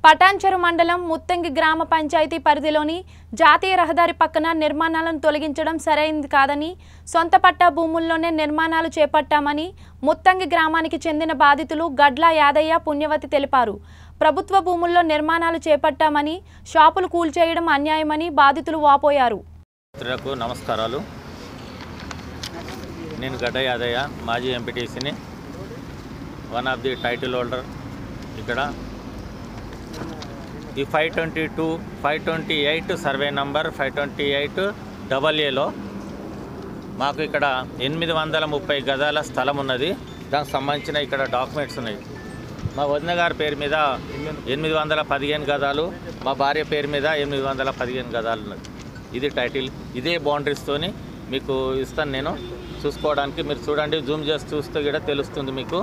పటాన్చెరు మండలం ముత్తంగి గ్రామ పంచాయతీ పరిధిలోని జాతీయ రహదారి పక్కన నిర్మాణాలను తొలగించడం సరైంది కాదని సొంత పట్టా భూముల్లోనే నిర్మాణాలు చేపట్టామని ముత్తంగి గ్రామానికి చెందిన బాధితులు గడ్ల యాదయ్య పుణ్యవతి తెలిపారు ప్రభుత్వ భూముల్లో నిర్మాణాలు చేపట్టామని షాపులు కూల్చేయడం అన్యాయమని బాధితులు వాపోయారు మిత్రులకు నమస్కారాలు నేను గడ్డ యాదయ్య మాజీ ఎంపీటీసీని one of the title holder ఇక్కడ ఈ five twenty two five twenty eight survey number five twenty eight double ఏలో మాకు ఇక్కడ ఎనిమిది వందల ముప్పై గజాల స్థలం ఉన్నది దానికి సంబంధించిన ఇక్కడ డాక్యుమెంట్స్ ఉన్నాయి మా వదిన గారి పేరు మీద ఎనిమిది వందల పదిహేను గజాలు మా భార్య పేరు మీద ఎనిమిది వందల పదిహేను గజాలు ఉన్నది ఇది టైటిల్ ఇదే బౌండరీస్తోని మీకు ఇస్తాను నేను చూసుకోవడానికి మీరు చూడండి జూమ్ చేసి చూస్తే కూడా తెలుస్తుంది మీకు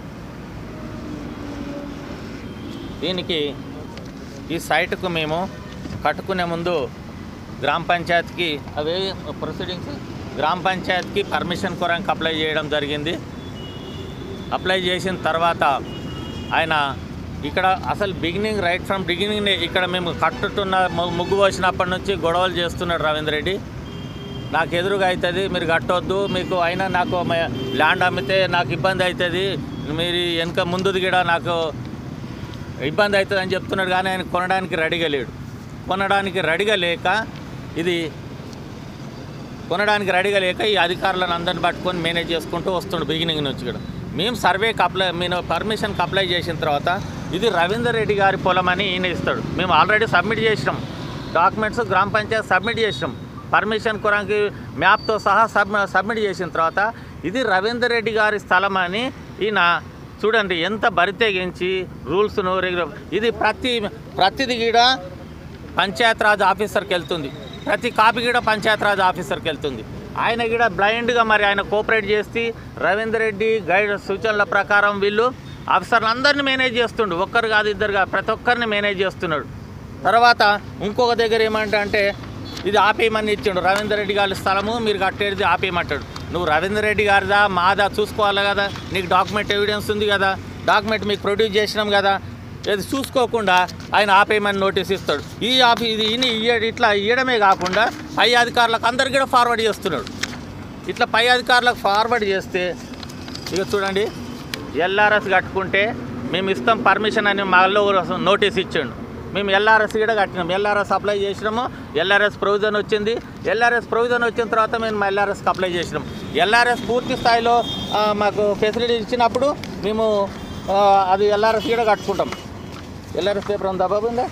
దీనికి ఈ సైట్కు మేము కట్టుకునే ముందు గ్రామ పంచాయతీకి అవే ప్రొసీడింగ్స్ గ్రామ పంచాయతీకి పర్మిషన్ కొరకు అప్లై చేయడం జరిగింది అప్లై చేసిన తర్వాత ఆయన ఇక్కడ అసలు బిగినింగ్ రైట్ ఫ్రమ్ బిగినింగ్ ఇక్కడ మేము కట్టుతున్న ము- ముగ్గు పోసినప్పటి నుంచి గొడవలు చేస్తున్నాడు రవీంద్ర రెడ్డి నాకు ఎదురుగా అవుతుంది మీరు కట్టొద్దు మీకు అయినా నాకు మ- ల్యాండ్ అమ్మితే నాకు ఇబ్బంది అవుతుంది మీరు వెనక ముందుది కూడా నాకు ఇబ్బంది అవుతుంది అని చెప్తున్నాడు కానీ ఆయన కొనడానికి రెడీగా లేడు కొనడానికి రెడీగా లేక ఇది కొనడానికి రెడీగా లేక ఈ అధికారులను అందరిని పట్టుకొని మేనేజ్ చేసుకుంటూ వస్తుండు బిగినింగ్ నుంచి కూడా మేము సర్వేకి అప్లై మేము పర్మిషన్కి అప్లై చేసిన తర్వాత ఇది రవీందర్ రెడ్డి గారి పొలం అని ఈయన ఇస్తాడు మేము ఆల్రెడీ సబ్మిట్ చేసినాం డాక్యుమెంట్స్ గ్రామ పంచాయతీ సబ్మిట్ చేసినాం పర్మిషన్ కొరకు మ్యాప్తో సహా సబ్ సబ్మిట్ చేసిన తర్వాత ఇది రవీందర్ రెడ్డి గారి స్థలం అని ఈయన చూడండి ఎంత బరితెగించి రూల్స్ను రెగ్యులర్ ఇది ప్రతి ప్రతిది కూడా పంచాయత్ రాజ్ ఆఫీసర్కి వెళ్తుంది ప్రతి కాపీ కూడా పంచాయత్ రాజ్ ఆఫీసర్కి వెళ్తుంది ఆయన కూడా బ్లైండ్గా మరి ఆయన కోఆపరేట్ చేసి రవీందర్ రెడ్డి గైడ్ సూచనల ప్రకారం వీళ్ళు ఆఫీసర్లు అందరినీ మేనేజ్ చేస్తుండు ఒక్కరు కాదు ఇద్దరు కాదు ప్రతి ఒక్కరిని మేనేజ్ చేస్తున్నాడు తర్వాత ఇంకొక దగ్గర ఏమంటా అంటే ఇది ఆపేయమని ఇచ్చిండు రవీందర్ రెడ్డి గారి స్థలము మీరు కట్టేది ఆపేయమంటాడు నువ్వు రవీందర్ రెడ్డి గారిదా మాదా చూసుకోవాలి కదా నీకు డాక్యుమెంట్ ఎవిడెన్స్ ఉంది కదా డాక్యుమెంట్ మీకు ప్రొడ్యూస్ చేసినాం కదా ఇది చూసుకోకుండా ఆయన ఆపేయమని నోటీస్ ఇస్తాడు ఈ ఆఫీ ఇది ఈయన ఇయ్య- ఇట్లా ఇవ్వడమే కాకుండా పై అధికారులకు అందరికీ కూడా ఫార్వర్డ్ చేస్తున్నాడు ఇట్లా పై అధికారులకు ఫార్వర్డ్ చేస్తే ఇక చూడండి ఎల్ఆర్ఎస్ కట్టుకుంటే మేము ఇస్తాం పర్మిషన్ అని మాలో నోటీస్ ఇచ్చిండు మేము ఎల్ఆర్ఎస్ కూడా కట్టినాం ఎల్ఆర్ఎస్ అప్లై చేసినాము ఎల్ఆర్ఎస్ ప్రొవిజన్ వచ్చింది ఎల్ఆర్ఎస్ ప్రొవిజన్ వచ్చిన తర్వాత మేము ఎల్ఆర్ఎస్కి అప్లై చేసినాం ఎల్ఆర్ఎస్ పూర్తి స్థాయిలో ఆ, మాకు ఫెసిలిటీ ఇచ్చినప్పుడు మేము ఆ, అది ఎల్ఆర్ఎస్ కూడా కట్టుకుంటాం ఎల్ఆర్ఎస్ పేపర్ ఉందా బాబు ఉందా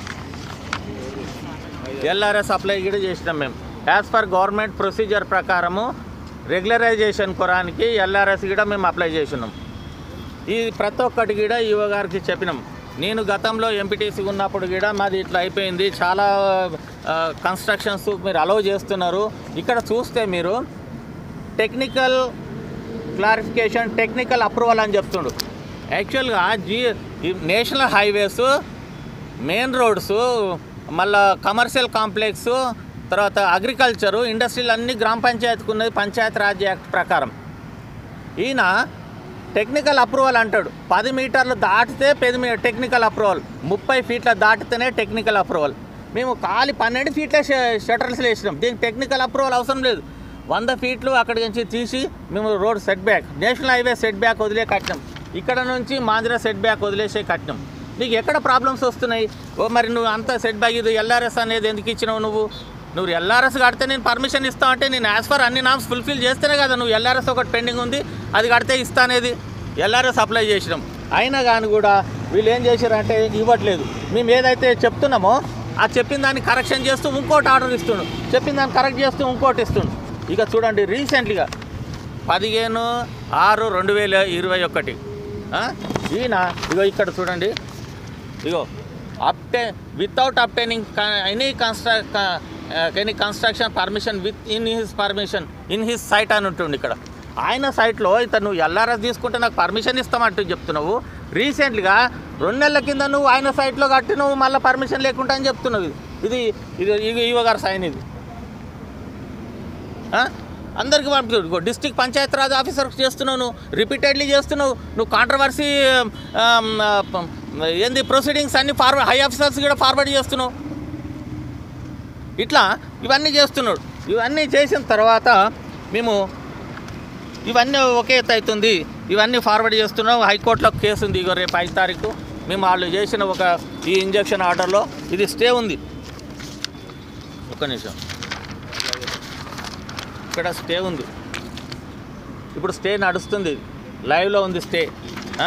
ఎల్ఆర్ఎస్ అప్లై కూడా చేసినాం మేము యాజ్ పర్ గవర్నమెంట్ ప్రొసీజర్ ప్రకారము రెగ్యులరైజేషన్ కొరానికి ఎల్ఆర్ఎస్ కూడా మేము అప్లై చేసినాం ఈ ప్రతి ఒక్కటి కూడా ఈవో గారికి చెప్పినాం నేను గతంలో ఎంపీటీసీ ఉన్నప్పుడు కూడా మాది ఇట్లా అయిపోయింది చాలా కన్స్ట్రక్షన్స్ మీరు అలౌ చేస్తున్నారు ఇక్కడ చూస్తే మీరు టెక్నికల్ క్లారిఫికేషన్ టెక్నికల్ అప్రూవల్ అని చెప్తుండు యాక్చువల్గా జీ ఈ నేషనల్ హైవేస్ మెయిన్ రోడ్స్ మళ్ళా కమర్షియల్ కాంప్లెక్స్ తర్వాత అగ్రికల్చరు ఇండస్ట్రీలు అన్ని గ్రామ పంచాయతీకి ఉన్నది పంచాయత్ రాజ్ యాక్ట్ ప్రకారం ఈయన టెక్నికల్ అప్రూవల్ అంటాడు పది మీటర్లు దాటితే పది మీ టెక్నికల్ అప్రూవల్ ముప్పై ఫీట్ల దాటితేనే టెక్నికల్ అప్రూవల్ మేము ఖాళీ పన్నెండు ఫీట్ల షటర్స్ వేసినాం దీనికి టెక్నికల్ అప్రూవల్ అవసరం లేదు వంద ఫీట్లు అక్కడి నుంచి తీసి మేము road set back national highway set back వదిలే కట్టినాం ఇక్కడ నుంచి మాంద్రా సెట్ బ్యాక్ వదిలేసే కట్టినాం నీకు ఎక్కడ ప్రాబ్లమ్స్ వస్తున్నాయి ఓ మరి నువ్వు అంత సెట్ బ్యాక్ ఇది ఎల్ఆర్ఎస్ అనేది ఎందుకు ఇచ్చినావు నువ్వు నువ్వు ఎల్ఆర్ఎస్ కడితే నేను పర్మిషన్ ఇస్తా అంటే నేను యాజ్ ఫర్ అన్ని నామ్స్ ఫుల్ఫిల్ చేస్తేనే కదా నువ్వు ఎల్ఆర్ఎస్ ఒకటి పెండింగ్ ఉంది అది కడితే ఇస్తా అనేది ఎల్ఆర్ఎస్ అప్లై చేసినాం అయినా కానీ కూడా వీళ్ళు ఏం చేశారంటే ఇవ్వట్లేదు మేము ఏదైతే చెప్తున్నామో ఆ చెప్పిన దాన్ని కరెక్షన్ చేస్తూ ఇంకోటి ఆర్డర్ ఇస్తుండు చెప్పిన దాన్ని కరెక్ట్ చేస్తూ ఇంకోటి ఇస్తుండు ఇక చూడండి రీసెంట్గా పదిహేను ఆరు రెండు వేల ఇరవై ఒకటి ఆ? ఈయన ఇగో ఇక్కడ చూడండి ఇగో అప్టే without obtaining any construct any construction permission within his permission in his site అని ఉంటుంది ఇక్కడ ఆయన సైట్లో ఇంత నువ్వు ఎల్ఆర్ఎస్ తీసుకుంటే నాకు పర్మిషన్ ఇస్తామంటూ చెప్తున్నావు రీసెంట్గా రెండు నెలల కింద నువ్వు ఆయన సైట్లో కట్టి నువ్వు మళ్ళీ పర్మిషన్ లేకుండా అని చెప్తున్నావు ఇది ఇది ఇది ఇది ఈవో గారు సైన్ ఇది ఆ? అందరికి పంపుతాడు డిస్ట్రిక్ట్ పంచాయత్ రాజ్ ఆఫీసర్ చేస్తున్నావు నువ్వు రిపీటెడ్లీ చేస్తున్నావు నువ్వు కాంట్రవర్సీ ఏంది ప్రొసీడింగ్స్ అన్ని ఫార్వర్డ్ హై ఆఫీసర్స్ కూడా ఫార్వర్డ్ చేస్తున్నావు ఇట్లా ఇవన్నీ చేస్తున్నాడు ఇవన్నీ చేసిన తర్వాత మేము ఇవన్నీ ఒకే ఎత్తు అవుతుంది ఇవన్నీ ఫార్వర్డ్ చేస్తున్నాం హైకోర్టులో కేసు ఉంది ఇగో రేపు ఐదు తారీఖు మేము వాళ్ళు చేసిన ఒక ఈ ఇంజక్షన్ ఆర్డర్లో ఇది స్టే ఉంది ఒక్క నిమిషం ఇక్కడ స్టే ఉంది ఇప్పుడు స్టే నడుస్తుంది లైవ్లో ఉంది స్టే ఆ?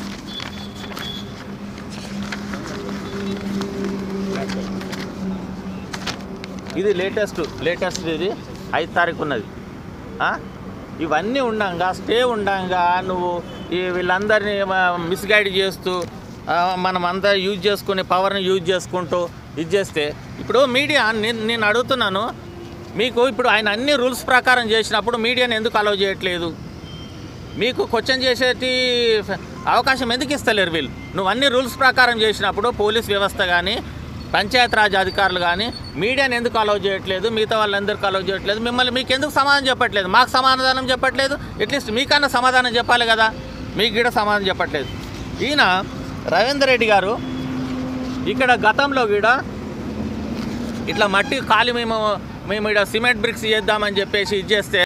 ఇది లేటెస్ట్ లేటెస్ట్ ఇది ఐదు తారీఖు ఉన్నది ఆ? ఇవన్నీ ఉండంగా స్టే ఉండంగా నువ్వు ఈ వీళ్ళందరినీ మిస్గైడ్ చేస్తూ ఆ, మనం అంతా యూజ్ చేసుకునే పవర్ని యూజ్ చేసుకుంటూ ఇది చేస్తే ఇప్పుడు మీడియా నేను నేను అడుగుతున్నాను మీకు ఇప్పుడు ఆయన అన్ని రూల్స్ ప్రకారం చేసినప్పుడు మీడియాని ఎందుకు అలౌ చేయట్లేదు మీకు క్వశ్చన్ చేసేటి అవకాశం ఎందుకు ఇస్తలేరు వీళ్ళు నువ్వు అన్ని రూల్స్ ప్రకారం చేసినప్పుడు పోలీస్ వ్యవస్థ కానీ పంచాయత్ రాజ్ అధికారులు కానీ మీడియాని ఎందుకు అలౌ చేయట్లేదు మిగతా వాళ్ళందరికీ అలౌ చేయట్లేదు మిమ్మల్ని మీకు ఎందుకు సమాధానం చెప్పట్లేదు మాకు సమాధానం చెప్పట్లేదు అట్లీస్ట్ మీకన్నా సమాధానం చెప్పాలి కదా మీకు కూడా సమాధానం చెప్పట్లేదు ఈయన రవీందర్ రెడ్డి గారు ఇక్కడ గతంలో కూడా ఇట్లా మట్టి ఖాళీ మేము మేము ఇక్కడ సిమెంట్ బ్రిక్స్ చేద్దామని చెప్పేసి ఇది చేస్తే